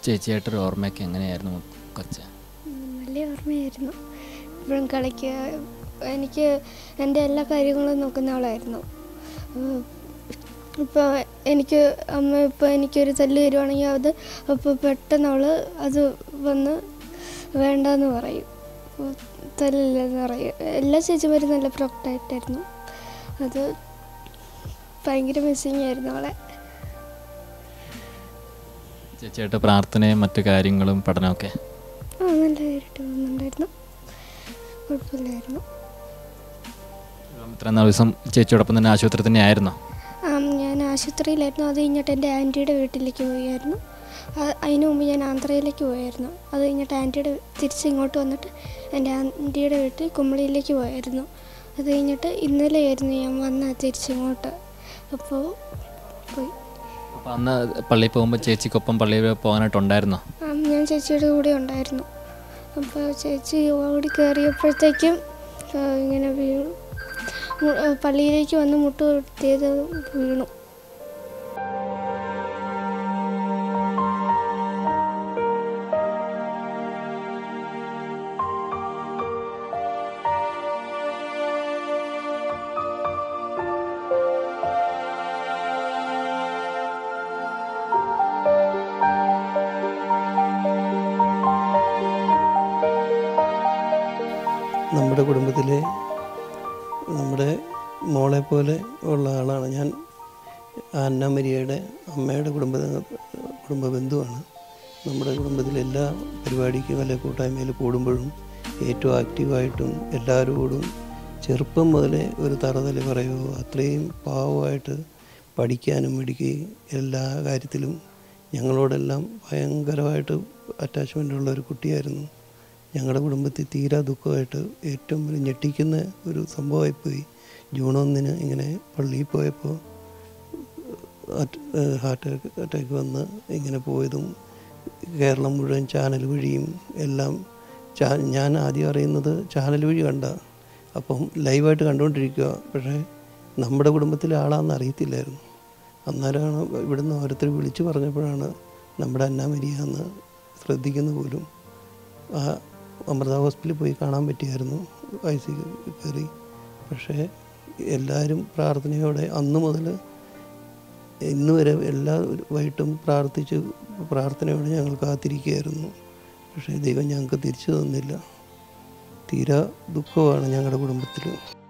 ചേച്ചിയായിട്ടൊരു ഓർമ്മയൊക്കെ എങ്ങനെയായിരുന്നു കൊച്ച് ഉം, നല്ല ഓർമ്മയായിരുന്നു ഇപ്പോഴും കളിക്കുക എനിക്ക് എൻ്റെ എല്ലാ കാര്യങ്ങളും നോക്കുന്ന ആളായിരുന്നു ഇപ്പോൾ എനിക്ക് അമ്മ ഇപ്പോൾ എനിക്കൊരു തല്ല് തരുവാണെങ്കിൽ അത് അപ്പോൾ പെട്ടെന്ന് അവൾ അത് വന്ന് വേണ്ടെന്ന് പറയും ഉം, തല്ലില്ലെന്ന് പറയും എല്ലാ ചേച്ചിമാരും നല്ല പ്രൊക്റ്റായിട്ടായിരുന്നു അത് ഭയങ്കര മിസ്സിങ് ആയിരുന്നു അവളെ ചേച്ചിയായിട്ട് പ്രാർത്ഥനയും മറ്റു കാര്യങ്ങളും പഠനമൊക്കെ ആ നല്ലതായിട്ട് പോകുന്നുണ്ടായിരുന്നു കുഴപ്പമില്ലായിരുന്നു ഇപ്പം ഇത്രയും നാല് ദിവസം ചേച്ചിയോടൊപ്പം തന്നെ ആശുപത്രി തന്നെ ആയിരുന്നോ ആ, ഞാൻ ആശുപത്രിയിലായിരുന്നു അത് കഴിഞ്ഞിട്ട് എൻ്റെ ആൻറ്റിയുടെ വീട്ടിലേക്ക് പോയായിരുന്നു ആ- അതിന് മുമ്പ് ഞാൻ ആന്ധ്രയിലേക്ക് പോയായിരുന്നു അത് കഴിഞ്ഞിട്ട് ആൻറ്റിയുടെ തിരിച്ച് ഇങ്ങോട്ട് വന്നിട്ട് എൻ്റെ ആൻറ്റിയുടെ വീട്ടിൽ കുമ്പളിയിലേക്ക് പോയായിരുന്നു അത് കഴിഞ്ഞിട്ട് ഇന്നലെയായിരുന്നു ഞാൻ വന്ന തിരിച്ചിങ്ങോട്ട് അപ്പോൾ പോയി അപ്പോൾ അന്ന് പള്ളിയിൽ പോകുമ്പോൾ ചേച്ചിക്കൊപ്പം പള്ളിയിൽ പോകാനായിട്ടുണ്ടായിരുന്നോ ആ, ഞാൻ ചേച്ചിയുടെ കൂടെ ഉണ്ടായിരുന്നു അപ്പോൾ ചേച്ചി ഓടി കയറിയപ്പോഴത്തേക്കും ആ, ഇങ്ങനെ വീണു മു- ആ, പള്ളിയിലേക്ക് വന്ന് മുട്ട് കുത്തിയത് വീണു നമ്മുടെ കുടുംബത്തിലെ നമ്മുടെ മോളെ പോലെ ഉള്ള ആളാണ് ഞാൻ അന്ന മരിയയുടെ അമ്മയുടെ കുടുംബ കുടുംബ ബന്ധുവാണ് നമ്മുടെ കുടുംബത്തിലെ എല്ലാ പരിപാടിക്കും അല്ലെ കൂട്ടായ്മയിൽ കൂടുമ്പോഴും ഏറ്റവും ആക്റ്റീവായിട്ടും എല്ലാവരോടും ചെറുപ്പം മുതലേ ഒരു തറതല പറയുമോ അത്രയും പാവമായിട്ട് പഠിക്കാനും മിടിക്കുകയും എല്ലാ കാര്യത്തിലും ഞങ്ങളോടെല്ലാം ഭയങ്കരമായിട്ട് അറ്റാച്ച്മെൻ്റ് ഉള്ള ഒരു കുട്ടിയായിരുന്നു ഞങ്ങളുടെ കുടുംബത്തിൽ തീരാ ദുഃഖമായിട്ട് ഏറ്റവും വലിയ ഞെട്ടിക്കുന്ന ഒരു സംഭവമായിപ്പോയി ജൂൺ ഒന്നിന് ഇങ്ങനെ പള്ളിയിൽ പോയപ്പോൾ ഹാർട്ട് അറ്റാക്ക് വന്ന് ഇങ്ങനെ പോയതും കേരളം മുഴുവൻ ചാനൽ വഴിയും എല്ലാം ചാ ഞാൻ ആദ്യം അറിയുന്നത് ചാനൽ വഴി കണ്ട അപ്പം ലൈവായിട്ട് കണ്ടുകൊണ്ടിരിക്കുക പക്ഷേ നമ്മുടെ കുടുംബത്തിലെ ആളാണെന്ന് അറിയത്തില്ലായിരുന്നു അന്നേരമാണ് ഇവിടുന്ന് ഓരോരുത്തർ വിളിച്ചു പറഞ്ഞപ്പോഴാണ് നമ്മുടെ അന്നാമരിയ എന്ന് ശ്രദ്ധിക്കുന്ന പോലും ആ അമൃത ഹോസ്പിറ്റലിൽ പോയി കാണാൻ പറ്റിയായിരുന്നു ഐ സി കയറി പക്ഷേ എല്ലാവരും പ്രാർത്ഥനയോടെ അന്ന് മുതൽ ഇന്ന് വരെ എല്ലാ വൈകിട്ടും പ്രാർത്ഥിച്ച് പ്രാർത്ഥനയോടെ ഞങ്ങൾ കാത്തിരിക്കുകയായിരുന്നു പക്ഷേ ദൈവം ഞങ്ങൾക്ക് തിരിച്ചു തന്നില്ല തീരാ ദുഃഖമാണ് ഞങ്ങളുടെ കുടുംബത്തിൽ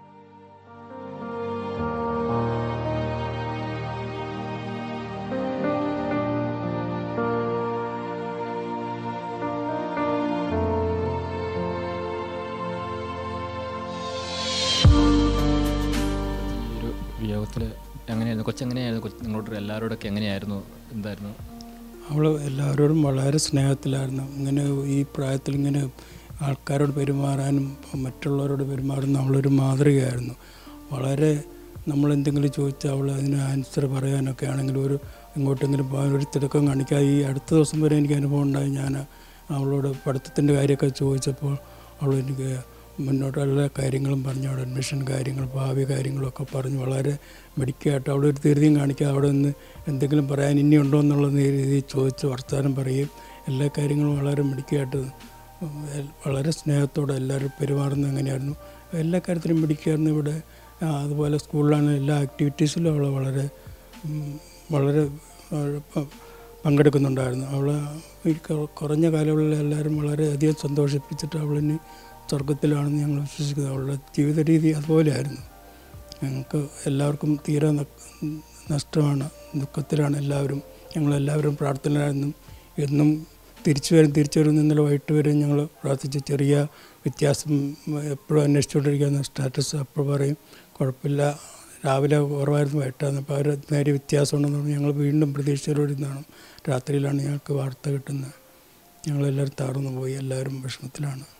ഈ ഒരു വിയോഗത്തിൽ എങ്ങനെയായിരുന്നു കൊച്ചെങ്ങനെയായിരുന്നു കൊച്ച് നിങ്ങളോട് എല്ലാവരോടൊക്കെ എങ്ങനെയായിരുന്നു എന്തായിരുന്നു അവൾ എല്ലാവരോടും വളരെ സ്നേഹത്തിലായിരുന്നു ഇങ്ങനെ ഈ പ്രായത്തിൽ ഇങ്ങനെ ആൾക്കാരോട് പെരുമാറാനും മറ്റുള്ളവരോട് പെരുമാറുന്ന അവളൊരു മാതൃകയായിരുന്നു വളരെ നമ്മൾ എന്തെങ്കിലും ചോദിച്ചാൽ അവൾ അതിന് ആൻസർ പറയാനൊക്കെ ആണെങ്കിൽ ഒരു ഇങ്ങോട്ടെങ്കിലും പോകാൻ ഒരു തിടുക്കം കാണിക്കാതെ ഈ അടുത്ത ദിവസം വരെ എനിക്ക് അനുഭവം ഉണ്ടായി ഞാൻ അവളോട് പഠിത്തത്തിൻ്റെ കാര്യമൊക്കെ ചോദിച്ചപ്പോൾ അവൾ എനിക്ക് മുന്നോട്ട് എല്ലാ കാര്യങ്ങളും പറഞ്ഞു അവിടെ അഡ്മിഷൻ കാര്യങ്ങൾ ഭാവി കാര്യങ്ങളൊക്കെ പറഞ്ഞ് വളരെ മെഡിക്കായിട്ട് അവിടെ ഒരു ധൃതിയും കാണിക്കാതെ അവിടെ നിന്ന് എന്തെങ്കിലും പറയാൻ ഇനി ഉണ്ടോ എന്നുള്ള രീതിയിൽ ചോദിച്ച് വർത്തമാനം പറയുകയും എല്ലാ കാര്യങ്ങളും വളരെ മെഡിക്കായിട്ട് വളരെ സ്നേഹത്തോടെ എല്ലാവരും പെരുമാറുന്നത് എങ്ങനെയായിരുന്നു എല്ലാ കാര്യത്തിലും മെഡിക്കായിരുന്നു ഇവിടെ ആ, അതുപോലെ സ്കൂളിലാണ് എല്ലാ ആക്ടിവിറ്റീസിലും അവൾ വളരെ ഉം, വളരെ ആ, പ- പങ്കെടുക്കുന്നുണ്ടായിരുന്നു അവൾ ഈ കൊ- കുറഞ്ഞ കാലങ്ങളിൽ എല്ലാവരും വളരെയധികം സന്തോഷിപ്പിച്ചിട്ട് അവളിനി സ്വർഗത്തിലാണെന്ന് ഞങ്ങൾ വിശ്വസിക്കുന്നത് അവളുടെ ജീവിത രീതി അതുപോലെയായിരുന്നു ഞങ്ങൾക്ക് എല്ലാവർക്കും തീരെ ന- നഷ്ടമാണ് ദുഃഖത്തിലാണ് എല്ലാവരും ഞങ്ങളെല്ലാവരും പ്രാർത്ഥനയിലായിരുന്നു എന്നും തിരിച്ചു വരും തിരിച്ചു വരും ഇന്നലെ വൈകിട്ട് വരെ ഞങ്ങൾ പ്രാർത്ഥിച്ച് ചെറിയ വ്യത്യാസം എപ്പോഴും അന്വേഷിച്ചുകൊണ്ടിരിക്കുന്ന സ്റ്റാറ്റസ് അപ്പോൾ പറയും കുഴപ്പമില്ല രാവിലെ കുറവായിരുന്നു വൈകിട്ടായിരുന്നു അപ്പോൾ അവർ നേരിയ വ്യത്യാസമുണ്ടെന്ന് പറഞ്ഞ് ഞങ്ങൾ വീണ്ടും പ്രതീക്ഷയോടിരുന്നാണ് രാത്രിയിലാണ് ഞങ്ങൾക്ക് വാർത്ത കിട്ടുന്നത് ഞങ്ങളെല്ലാവരും തകർന്നു പോയി എല്ലാവരും വിഷമത്തിലാണ്